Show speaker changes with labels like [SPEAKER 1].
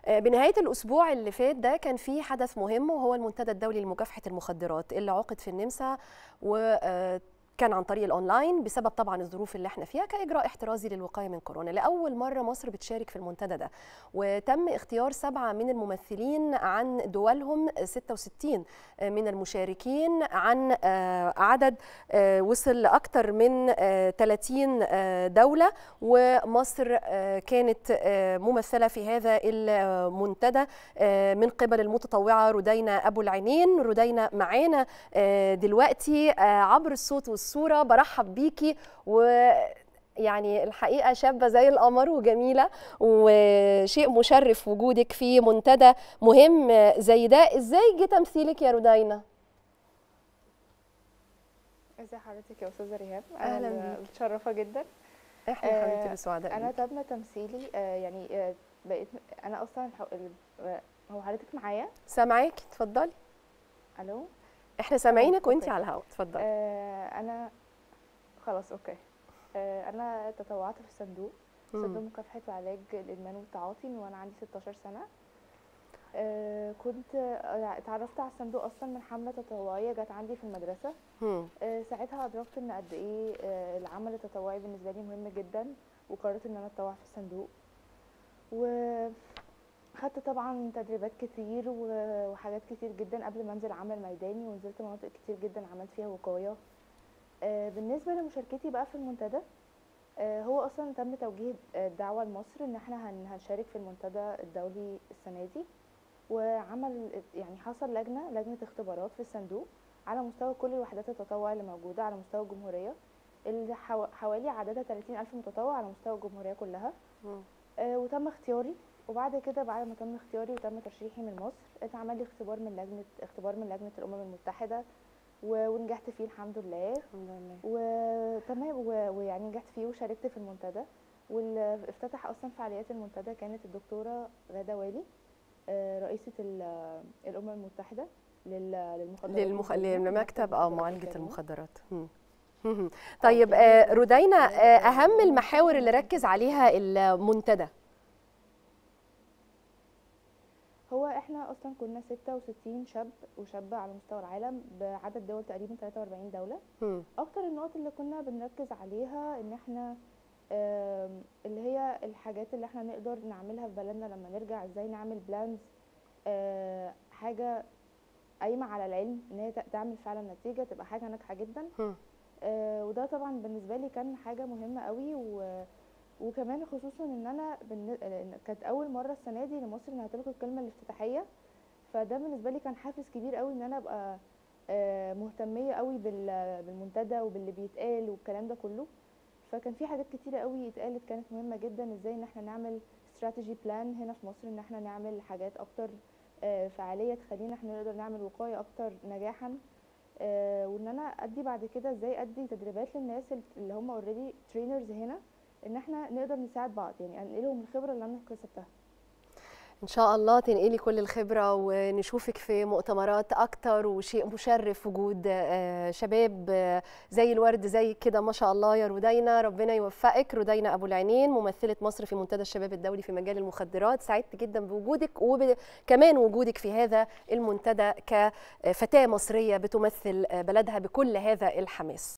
[SPEAKER 1] بنهاية الأسبوع اللي فات ده كان في حدث مهم وهو المنتدى الدولي لمكافحة المخدرات اللي عقد في النمسا و كان عن طريق الاونلاين بسبب طبعا الظروف اللي احنا فيها كاجراء احترازي للوقايه من كورونا لاول مره مصر بتشارك في المنتدى ده وتم اختيار سبعه من الممثلين عن دولهم 66 من المشاركين عن عدد وصل لاكثر من 30 دوله ومصر كانت ممثله في هذا المنتدى من قبل المتطوعه ردينا ابو العينين ردينا معانا دلوقتي عبر الصوت والصوت الصوره برحب بيكي و يعني الحقيقه شابه زي القمر وجميله وشيء مشرف وجودك في منتدى مهم زي ده ازاي جه تمثيلك يا رودينا
[SPEAKER 2] ازي حضرتك يا استاذه ريهام
[SPEAKER 1] اهلا بيك
[SPEAKER 2] متشرفه جدا
[SPEAKER 1] احنا آه حبيبتي سعداء
[SPEAKER 2] انا تم تمثيلي آه يعني آه بقيت انا اصلا هو حضرتك معايا
[SPEAKER 1] سامعاكي اتفضلي
[SPEAKER 2] الو
[SPEAKER 1] احنا سامعينك وانت على الهواء اتفضلي
[SPEAKER 2] آه انا خلاص اوكي آه انا تطوعت في الصندوق صندوق مكافحه وعلاج الادمان والتعاطي من وانا عندي 16 سنه آه كنت آه اتعرفت على الصندوق اصلا من حمله تطوعيه جت عندي في المدرسه آه ساعتها ادركت ان قد ايه آه العمل التطوعي بالنسبه لي مهم جدا وقررت ان انا اتطوع في الصندوق و خدت طبعا تدريبات كتير وحاجات كتير جدا قبل ما انزل عمل ميداني ونزلت مناطق كتير جدا عملت فيها وقايه بالنسبه لمشاركتي بقى في المنتدى هو اصلا تم توجيه الدعوه لمصر ان احنا هنشارك في المنتدى الدولي السنه دي وعمل يعني حصل لجنه لجنه اختبارات في الصندوق على مستوى كل وحدات التطوع اللي موجوده على مستوى الجمهوريه اللي حوالي عددها 30 ألف متطوع على مستوى الجمهوريه كلها وتم اختياري وبعد كده بعد ما تم اختياري وتم ترشيحي من مصر اتعمل لي اختبار من لجنه اختبار من لجنه الامم المتحده ونجحت فيه الحمد لله
[SPEAKER 1] الحمد لله
[SPEAKER 2] وتمام ويعني نجحت فيه وشاركت في المنتدى واللي افتتح اصلا فعاليات المنتدى كانت الدكتوره غاده والي رئيسه الامم المتحده للمخدرات
[SPEAKER 1] للمخ... للمكتب اه معالجه المخدرات طيب رودينا اهم المحاور اللي ركز عليها المنتدى
[SPEAKER 2] هو احنا اصلا كنا 66 شاب وشابه على مستوى العالم بعدد دول تقريبا 43 دوله
[SPEAKER 1] م.
[SPEAKER 2] اكتر النقط اللي كنا بنركز عليها ان احنا اللي هي الحاجات اللي احنا نقدر نعملها في بلدنا لما نرجع ازاي نعمل بلانز حاجه قايمه على العلم ان هي تعمل فعلا نتيجه تبقى حاجه ناجحه جدا
[SPEAKER 1] م.
[SPEAKER 2] وده طبعا بالنسبه لي كان حاجه مهمه قوي و وكمان خصوصا ان انا بن... كانت اول مره السنه دي لمصر انها تلقي الكلمه الافتتاحيه فده بالنسبه لي كان حافز كبير قوي ان انا ابقى مهتميه قوي بالمنتدى وباللي بيتقال والكلام ده كله فكان في حاجات كتيره قوي اتقالت كانت مهمه جدا ازاي ان احنا نعمل استراتيجي بلان هنا في مصر ان احنا نعمل حاجات اكتر فعاليه تخلينا احنا نقدر نعمل وقايه اكتر نجاحا وان انا ادي بعد كده ازاي ادي تدريبات للناس اللي هم اوريدي ترينرز هنا ان احنا نقدر نساعد بعض يعني انقلهم الخبره اللي انا اكتسبتها
[SPEAKER 1] ان شاء الله تنقلي كل الخبره ونشوفك في مؤتمرات اكتر وشيء مشرف وجود شباب زي الورد زي كده ما شاء الله يا رودينا ربنا يوفقك رودينا ابو العينين ممثله مصر في منتدى الشباب الدولي في مجال المخدرات سعدت جدا بوجودك وكمان وجودك في هذا المنتدى كفتاه مصريه بتمثل بلدها بكل هذا الحماس